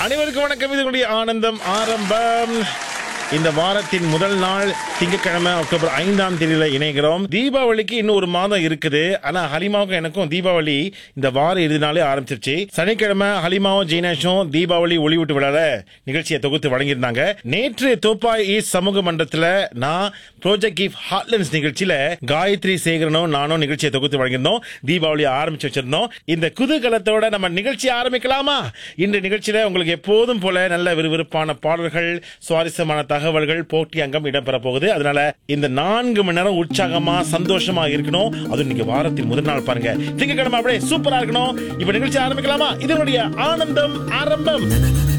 அனைவருக்கும் வணக்கம் இது உங்களுடைய ஆனந்தம் ஆரம்பம் இந்த வாரத்தின் முதல் நாள் திங்கட்கிழமை அக்டோபர் ஐந்தாம் தேதியில இணைகிறோம் தீபாவளிக்கு இன்னும் ஒரு மாதம் இருக்குது ஆனா ஹலிமாவுக்கும் எனக்கும் தீபாவளி இந்த வார இறுதி நாளே ஆரம்பிச்சிருச்சு சனிக்கிழமை ஹலிமாவும் ஜெய்னேஷும் தீபாவளி ஒளிவிட்டு விழால நிகழ்ச்சியை தொகுத்து வழங்கியிருந்தாங்க நேற்று தோப்பாய் ஈஸ்ட் சமூக மன்றத்துல நான் ப்ரோஜெக்ட் கிஃப் ஹாட்லன்ஸ் நிகழ்ச்சியில காயத்ரி சேகரனும் நானும் நிகழ்ச்சியை தொகுத்து வழங்கியிருந்தோம் தீபாவளி ஆரம்பிச்சு வச்சிருந்தோம் இந்த குதூகலத்தோட நம்ம நிகழ்ச்சி ஆரம்பிக்கலாமா இந்த நிகழ்ச்சியில உங்களுக்கு எப்போதும் போல நல்ல விறுவிறுப்பான பாடல்கள் சுவாரஸ்யமான தகவல்கள் போட்டி அங்கம் இடம்பெற போகுது அதனால இந்த நான்கு மணி நேரம் உற்சாகமா சந்தோஷமா இருக்கணும் அது இன்னைக்கு வாரத்தின் முதல் நாள் பாருங்க திங்கட்கிழமை அப்படியே சூப்பரா இருக்கணும் இப்ப நிகழ்ச்சி ஆரம்பிக்கலாமா இதனுடைய ஆனந்தம் ஆரம்பம்